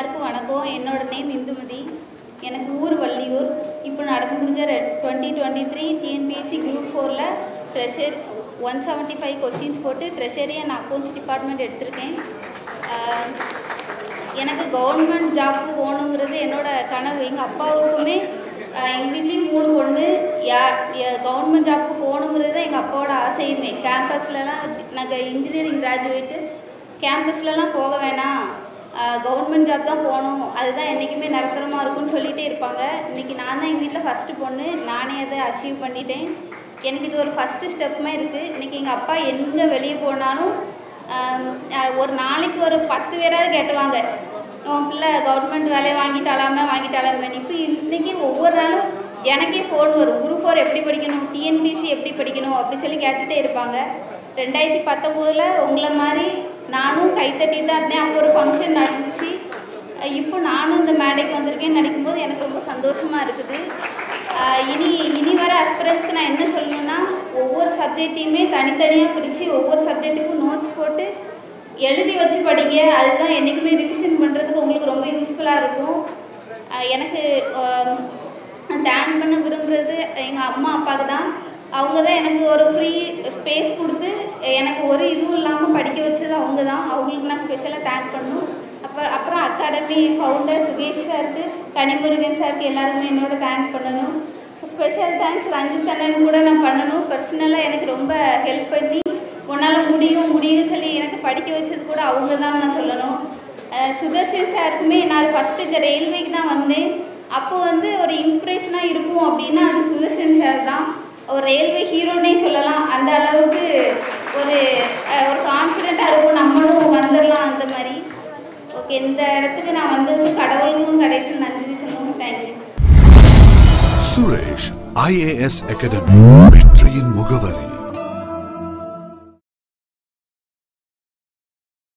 எல்லாருக்கும் வணக்கம் என்னோட நேம் இந்துமதி எனக்கு ஊர் வள்ளியூர் இப்போ நடந்து முடிஞ்ச twenty twenty three TNPSC group ஃபோரில் treasure one seventy five questions போட்டு ட்ரெஷரி அண்ட் அக்கௌண்ட்ஸ் டிபார்ட்மெண்ட் எடுத்திருக்கேன் ஆஹ் எனக்கு கவர்மெண்ட் ஜாப்க்கு போகணுங்கிறது என்னோட கனவு எங்கள் அப்பாவுக்குமே எங்கள் வீட்லேயும் மூணு பொண்ணு யா கவர்மெண்ட் ஜாப்க்கு போகணுங்கிறது தான் எங்கள் அப்பாவோட ஆசையுமே கேம்பஸ்லலாம் நாங்கள் இன்ஜினியரிங் கிராஜுவேட்டு கேம்பஸ்லலாம் போக வேணாம் கவர்மெண்ட் ஜாப் தான் போகணும் அதுதான் என்றைக்குமே நிரந்தரமாக இருக்கும்னு சொல்லிகிட்டே இருப்பாங்க இன்றைக்கி நான் தான் எங்கள் வீட்டில் ஃபஸ்ட்டு பொண்ணு நானே அதை அச்சீவ் பண்ணிட்டேன் எனக்கு இது ஒரு ஃபஸ்ட்டு ஸ்டெப்புமே இருக்குது இன்றைக்கி எங்கள் அப்பா எங்கே வெளியே போனாலும் ஆம், அஹ், ஒரு நாளைக்கு ஒரு பத்து பேராவது கேட்டுருவாங்க உன் பிள்ளை கவர்மெண்ட் வேலையை வாங்கிட்டாலாமே வாங்கிட்டாலாமே இப்போ இன்றைக்கி ஒவ்வொரு நாளும் எனக்கே ஃபோன் வரும் குரூப் ஃபோர் எப்படி படிக்கணும் டிஎன்பிசி எப்படி படிக்கணும் அப்படி சொல்லி கேட்டுகிட்டே இருப்பாங்க ரெண்டாயிரத்தி பத்தொம்போதில் உங்களை மாதிரி நானும் கைத்தட்டிட்டு தான் இருந்தேன் அப்போ ஒரு ஃபங்க்ஷன் நடந்துச்சு அஹ் இப்போ நானும் இந்த மேடைக்கு வந்திருக்கேன்னு நினைக்கும் போது எனக்கு ரொம்ப சந்தோஷமாக இருக்குது அஹ் இனி இனி வர அஸ்பிரன்ஸ்க்கு நான் என்ன சொல்லணும்னா ஒவ்வொரு சப்ஜெக்டையுமே தனித்தனியாக பிரித்து ஒவ்வொரு சப்ஜெக்ட்டுக்கும் நோட்ஸ் போட்டு எழுதி வச்சு படிங்க அதுதான் என்றைக்குமே ரிவிஷன் பண்ணுறதுக்கு உங்களுக்கு ரொம்ப யூஸ்ஃபுல்லாக இருக்கும் அஹ் எனக்கு தேங்க் பண்ண விரும்புகிறது எங்கள் அம்மா அப்பாவுக்கு தான் அவங்க தான் எனக்கு ஒரு ஃப்ரீ ஸ்பேஸ் கொடுத்து எனக்கு ஒரு இதுவும் இல்லாமல் படிக்க வச்சது அவங்க தான் அவங்களுக்கு நான் ஸ்பெஷலாக தேங்க் பண்ணணும் அப்போ அப்புறம் அகாடமி ஃபவுண்டர் சுகேஷ் சாருக்கு கனிமுருகன் சாருக்கு எல்லாருமே என்னோட தேங்க் பண்ணணும் ஸ்பெஷல் தேங்க்ஸ் ரஞ்சித் அண்ணன் கூட நான் பண்ணணும் பர்சனலாக எனக்கு ரொம்ப ஹெல்ப் பண்ணி உன்னால் முடியும் முடியும் சொல்லி எனக்கு படிக்க வச்சது கூட அவங்க தான் நான் சொல்லணும் அஹ் சுதர்ஷன் சாருக்குமே நான் ஃபஸ்ட்டு ரயில்வேக்கு தான் வந்தேன் அப்போ வந்து ஒரு இன்ஸ்பிரேஷனாக இருக்கும் அப்படின்னா அது சுதர்ஷன் சார் தான் ஒரு ரயில்வே ஹீரோனே சொல்லலாம் அந்த அளவுக்கு ஒரு அஹ், ஒரு கான்ஃபிடெண்ட்டாக இருக்கும் நம்மளும் வந்துடலாம் அந்த மாதிரி ஓகே இந்த இடத்துக்கு நான் வந்ததுக்கு கடவுளுக்கும் கடைசியில் நன்றி சொல்லணும் தேங்க்யூ சுரேஷ் ஐஏஎஸ் அகாடமி வெற்றியின் முகவரி